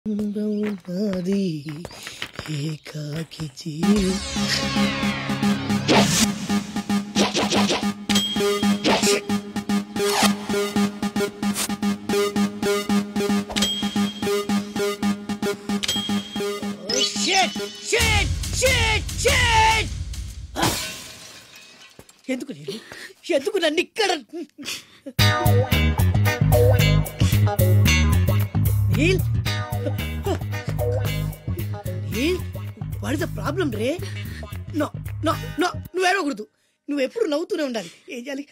నాది ఏకాకి జీవి షిట్ షిట్ షిట్ షిట్ ఎందుకు నేను ఎందుకు నన్ను ఇక్కడ Neel Neel what is the problem రే నో నో నో నువ్వు ఏడవకూడదు నువ్వు ఎప్పుడు నవ్వుతూనే ఉండాలి ఏం చేయాలి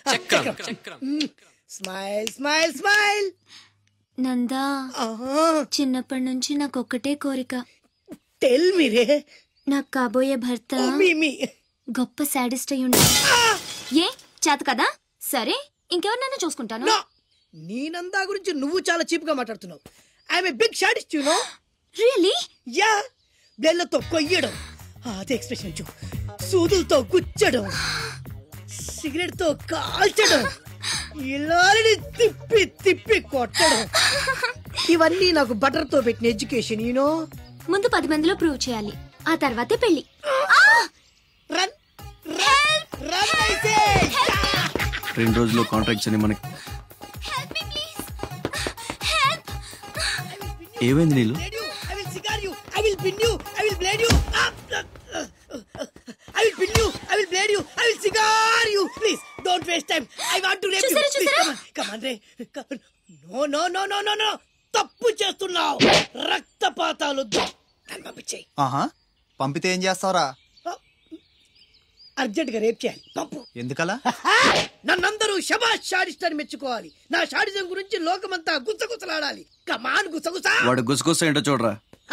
స్మైల్ స్మైల్ స్మైల్ నందా చిన్నప్పటి నుంచి నాకు ఒక్కటే కోరిక టెల్ మీ రే నాకు కాబోయే భర్త మీ మీ గొప్ప సాడిస్ట్ అయి ఉండాలి ఏ చేత కదా సరే ఇంకెవరినైనా చూసుకుంటాను నో నీ నందా గురించి నువ్వు చాలా చీప్ గా మాట్లాడుతున్నావు I'm big sadist you know really yeah బ్లేడ్లతో కొయ్యడం అదే ఎక్స్ప్రెషన్ చూ సూదులతో గుచ్చడం సిగరెట్ తో కాల్చడం ఇలాని తిప్పి తిప్పి కొట్టడం ఇవన్నీ నాకు బటర్ తో పెట్టిన ఎడ్యుకేషన్ యూనో ముందు పది మందిలో ప్రూవ్ చేయాలి ఆ తర్వాతే పెళ్లి రన్ రన్ రన్ అయితే రెండు రోజుల్లో కాంట్రాక్ట్స్ అని మనకి ఏమైంది నీళ్ళు I will cigar you. I will pin you. I will blade you. Ah, ah, ah, ah. I will pin you. I will blade you. I will cigar you. Please, don't waste time. I want to rape you. చూసారా, Please, చూసారా? come on. Come on, Ray. Come on. No, no, no, no, no, no. తప్పు చేస్తున్నావు రక్తపాతాలు నన్ను పంపించేయి ఆహా పంపితే ఏం చేస్తావురా urgent గా రేప్ చేయాలి పంపు ఎందుకలా నన్నందరూ శబాష్ షాడిస్ట్ అని మెచ్చుకోవాలి నా షాడిజం గురించి లోకమంతా గుసగుసలాడాలి కమాన్ గుసగుసా వాడు గుసగుస ఏంటో చూడరా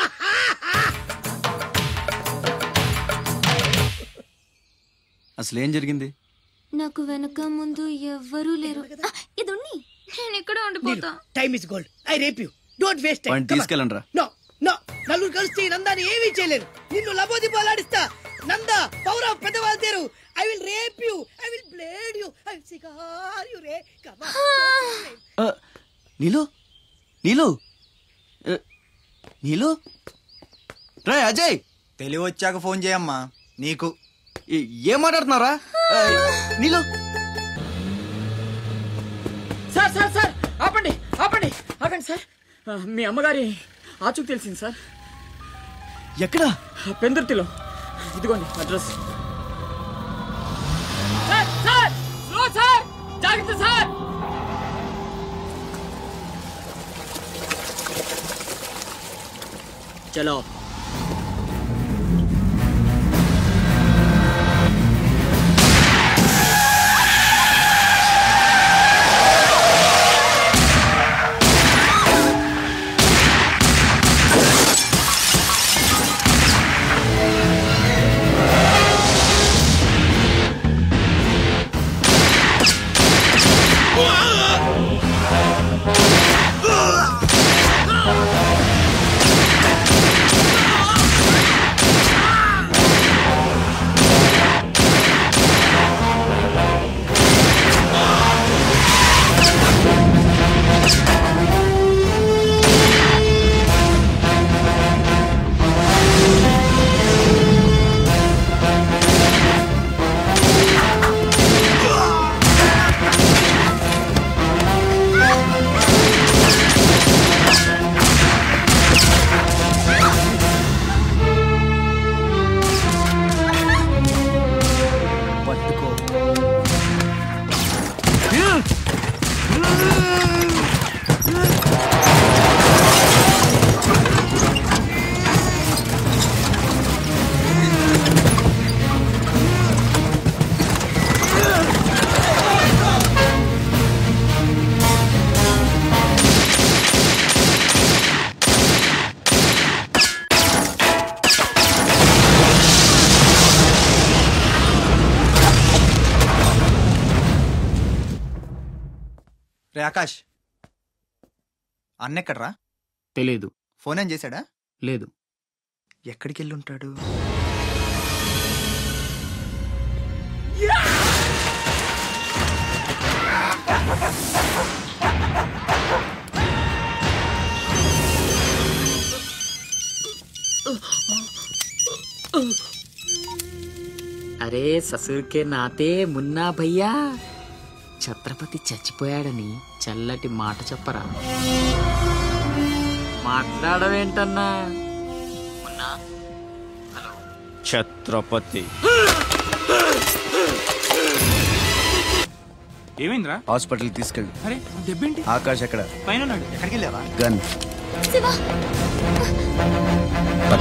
అసలు ఏం జరిగింది నాకు వెనక ముందు ఎవ్వరూ లేరు ఆ, ఇది ఉన్ని నేను ఇక్కడ ఉండిపోతా time is gold I rape you don't waste time వాడిని తీసుకెళ్ళండి రా నో నో నలుగురు కలిస్తే ఈ నందాన్ని ఏమీ చేయలేరు నిన్ను లబోది పోలాడిస్తా నందా పౌర పెద్దవాళ్ళు తేరు I will rape you I will blade you I will cigar you రే కమా ఆ, నీలు నీలు ఆ, నీలు రే అజయ్ తెలివి వచ్చాక ఫోన్ చేయమ్మా నీకు ఏ- ఏం మాట్లాడుతున్నారా ఆ, నీలు సార్ సార్ సార్ ఆపండి ఆపండి ఆగండి సార్ ఆ, మీ అమ్మగారి ఆచూకు తెలిసింది సార్ ఎక్కడా పెందుర్తిలో ఇదిగోండి address sir sir slow sir జాగ్రత్త సార్ చలో పట్టుకో రే ఆకాష్ అన్నెక్కడ్రా తెలియదు ఫోన్ ఏం చేశాడా లేదు ఎక్కడికి వెళ్ళి ఉంటాడు అరే ససుర్కే నాతే మున్నా భయ్యా ఛత్రపతి చచ్చిపోయాడని చల్లటి మాట చెప్పరా మాట్లాడవేంటన్నా మున్నా హలో ఛత్రపతి ఏమైందిరా హాస్పిటల్ తీసుకెళ్ళి అరే దెబ్బేంటి ఆకాష్ ఎక్కడ పైన ఉన్నాడు ఎక్కడికి వెళ్ళావా గన్ శివ పద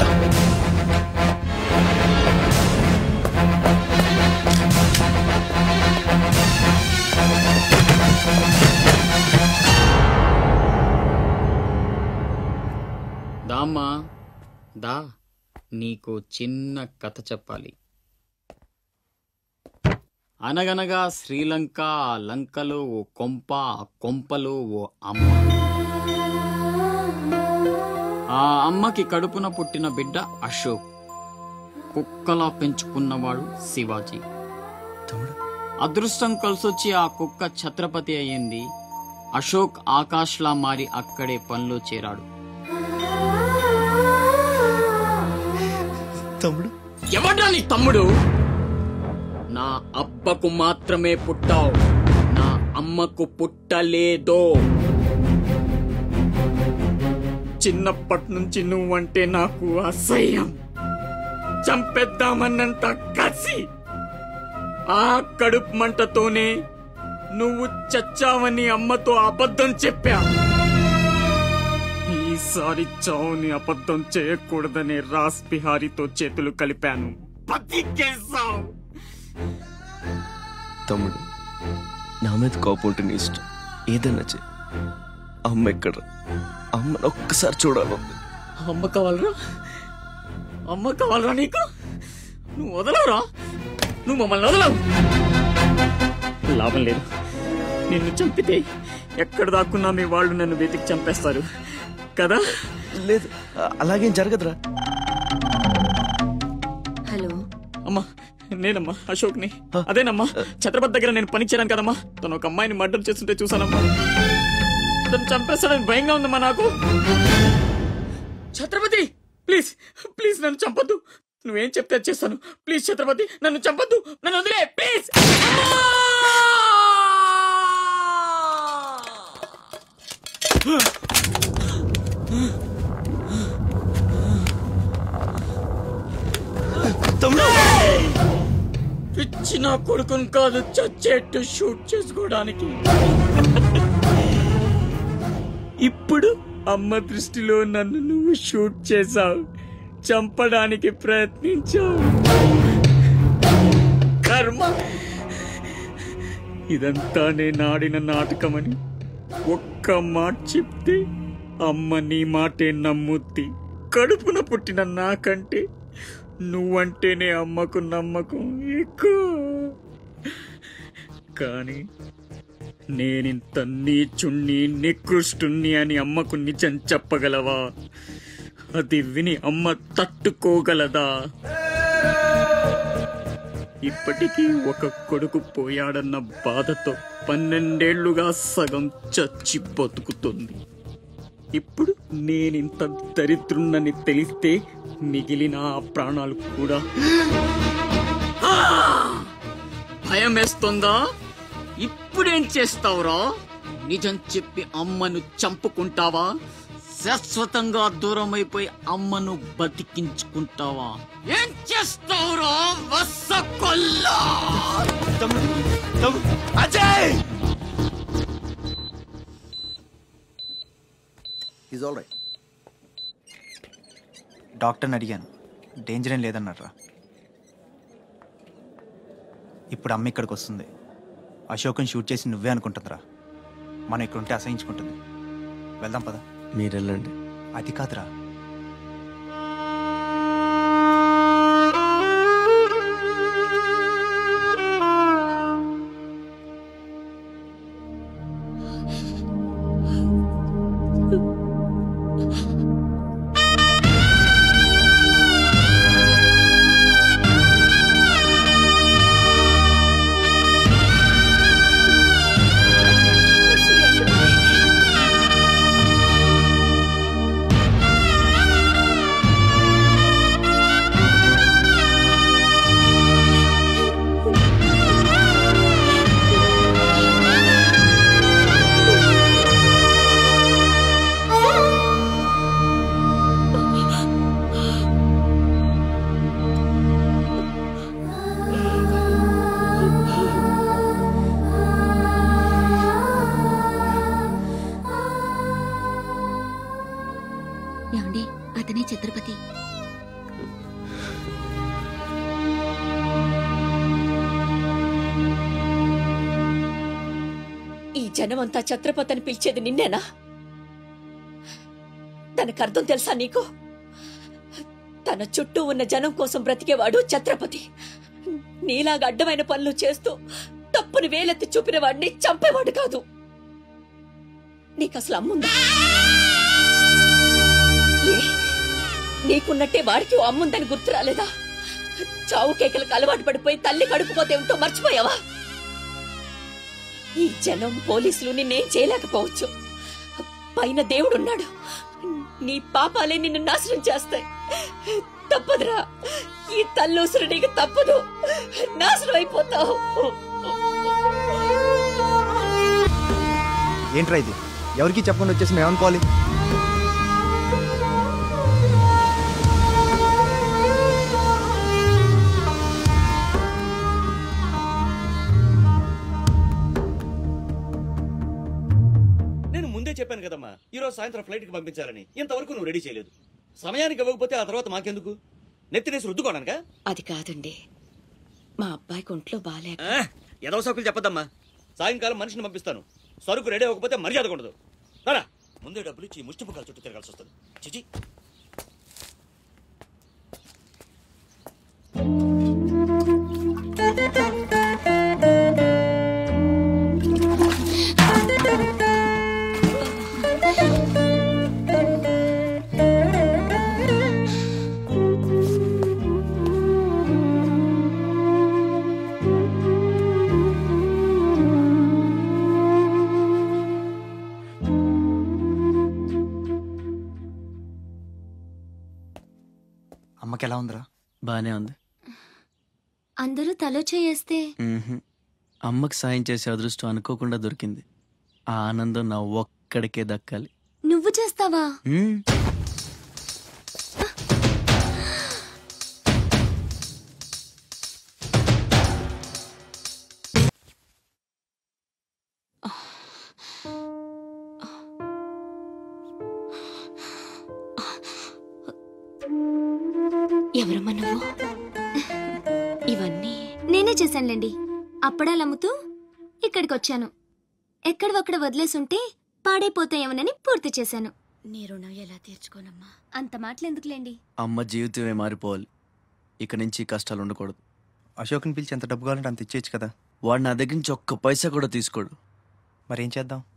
దామ్మా దా నీకు చిన్న కథ చెప్పాలి అనగనగా శ్రీలంక ఆ లంకలో ఓ కొంప ఆ కొంపలో ఓ అమ్మ ఆ అమ్మకి కడుపున పుట్టిన బిడ్డ అశోక్ కుక్కలా పెంచుకున్నవాడు శివాజీ తమ్ముడు అదృష్టం కలిసొచ్చి ఆ కుక్క ఛత్రపతి అయ్యింది అశోక్ ఆకాష్లా మారి అక్కడే పనిలో చేరాడు తమ్ముడు ఎవడ్రా నీ తమ్ముడు నా అబ్బకు మాత్రమే పుట్టావు నా అమ్మకు పుట్టలేదో చిన్నప్పటి నుంచి నువ్వంటే నాకు అసహ్యం చంపేద్దామన్నంత కసి ఆ కడుపు మంటతోనే నువ్వు చచ్చావని అమ్మతో అబద్ధం చెప్పా ఈసారి చావుని అబద్ధం చేయకూడదనే రాస్ బిహారీతో చేతులు కలిపాను బతికేశావు తమ్ముడు నా మీద కోపం ఉంటే నీ ఇష్టం ఏదన్నా చే అమ్మ ఎక్కడ అమ్మని ఒక్కసారి చూడాలి అమ్మ కావాలరా అమ్మ కావాలరా నీకు నువ్వు వదలవురా నువ్వు మమ్మల్ని వదలవు లాభం లేదు నిన్ను చంపితే ఎక్కడ దాక్కున్నా మీ వాళ్ళు నన్ను వెతికి చంపేస్తారు కదా లేదు అ- అలాగేం జరగదురా హలో అమ్మా నేనమ్మా అశోక్ని అదేనమ్మా ఛత్రపతి దగ్గర నేను పని చేయను కదమ్మా తను ఒక అమ్మాయిని మర్డర్ చేస్తుంటే చూసానమ్మా తను చంపేస్తాడని భయంగా ఉందమ్మా నాకు ఛత్రపతి ప్లీజ్ ప్లీజ్ నన్ను చంపొద్దు నువ్వేం చెప్తే అది చేస్తాను ప్లీజ్ ఛత్రపతి నన్ను చంపొద్దు నన్ను వదిలే ప్లీజ్ తమ్ముడు పిచ్చి నా కొడుకుని కాదు చచ్చేట్టు షూట్ చేసుకోవడానికి ఇప్పుడు అమ్మ దృష్టిలో నన్ను నువ్వు షూట్ చేశావు చంపడానికి ప్రయత్నించావు కర్మ ఇదంతా నేను ఆడిన నాటకమని ఒక్క మాట చెప్తే అమ్మ నీ మాటే నమ్ముద్ది కడుపున పుట్టిన నాకంటే నువ్వంటేనే అమ్మకు నమ్మకం ఎక్కువ కానీ నేనింత నీచుణ్ణి నికృష్టుణ్ణి అని అమ్మకు నిజం చెప్పగలవా అది విని అమ్మ తట్టుకోగలదా ఇప్పటికీ ఒక కొడుకు పోయాడన్న బాధతో పన్నెండేళ్లుగా సగం చచ్చి బతుకుతుంది ఇప్పుడు నేనింత దరిద్రున్నని తెలిస్తే మిగిలిన ఆ ప్రాణాలు కూడా ఆ! భయం వేస్తుందా ఇప్పుడేం చేస్తావురా నిజం చెప్పి అమ్మను చంపుకుంటావా శాశ్వతంగా దూరం అయిపోయి అమ్మను బతికించుకుంటావా ఏం చేస్తావురా వస్స కొల్లా తమ్ముడు తమ్ముడు అజయ్ ఈజ్ ఆల్ రైట్ డాక్టర్ని అడిగాను డేంజర్ ఏం లేదన్నారా ఇప్పుడు అమ్మ ఇక్కడికి వస్తుంది అశోకం షూట్ చేసి నువ్వే అనుకుంటుందిరా మనం ఇక్కడ ఉంటే అసహించుకుంటుంది వెళ్దాం పద మీరు వెళ్ళండి అది కాదురా అతనే ఛత్రపతి ఈ జనమంతా ఛత్రపతి అని పిలిచేది నిన్నేనా తనకు అర్థం తెలుసా నీకు తన చుట్టూ ఉన్న జనం కోసం బ్రతికేవాడు ఛత్రపతి నీలాగా అడ్డమైన పనులు చేస్తూ తప్పుని వేలెత్తి చూపిన వాడిని చంపేవాడు కాదు నీకు అసలు అమ్ముందా ఏ? నీకున్నట్టే వాడికి ఓ అమ్ముందని గుర్తు రాలేదా చావు కేకలకు అలవాటు పడిపోయి తల్లి కడుపుపోతే ఉంటో మర్చిపోయావా ఈ జనం పోలీసులు నిన్నేం చేయలేకపోవచ్చు పైన దేవుడున్నాడు నీ పాపాలే నిన్ను నాశనం చేస్తాయి తప్పదురా ఈ తల్లూసురు నీకు తప్పదు నాశనం అయిపోతావు ఏంట్రా ఇది ఎవరికి చెప్పకుండా వచ్చేసి మేము అనుకోవాలి నేను ముందే చెప్పాను కదమ్మా ఈ రోజు సాయంత్రం ఫ్లైట్ కి పంపించాలని ఇంతవరకు నువ్వు రెడీ చేయలేదు సమయానికి ఇవ్వకపోతే ఆ తర్వాత మాకెందుకు నెత్తినేసి రుద్దుకోవడానికా అది కాదండి మా అబ్బాయికి ఒంట్లో బాలే ఆ, ఎదవ సోకులు చెప్పదమ్మా సాయంకాలం మనిషిని పంపిస్తాను సరుకు రెడీ అవ్వకపోతే మర్యాద ఉండదు రారా ముందే డబ్బులు ఇచ్చి ముష్టి పుకాలు చుట్టూ తిరగాల్సి వస్తుంది చిచి అమ్మకి ఎలా ఉందిరా బానే ఉంది అందరూ తలో చేయేస్తే మ్మ్హ్మ్. అమ్మకి సాయం చేసే అదృష్టం అనుకోకుండా దొరికింది ఆ ఆనందం నా ఒక్కడికే దక్కాలి నువ్వు చేస్తావా మ్మ్. ఎవరమ్మా నువ్వు ఇవన్నీ నేనే చేశానులేండి అప్పడాలు అమ్ముతూ ఇక్కడికి వచ్చాను ఎక్కడొక్కడ వదిలేసుంటే పాడైపోతాయేమోనని పూర్తి చేశాను నీ రుణం ఎలా తీర్చుకోనమ్మా అంత మాటలు ఎందుకులేండి అమ్మ జీవితమే మారిపోవాలి ఇక నుంచి ఈ కష్టాలు ఉండకూడదు అశోక్ని పిలిచి ఎంత డబ్బు కావాలంటే అంత ఇచ్చేయచ్చు కదా వాడు నా దగ్గర నుంచి ఒక్క పైసా కూడా తీసుకోడు మరి ఏం చేద్దాం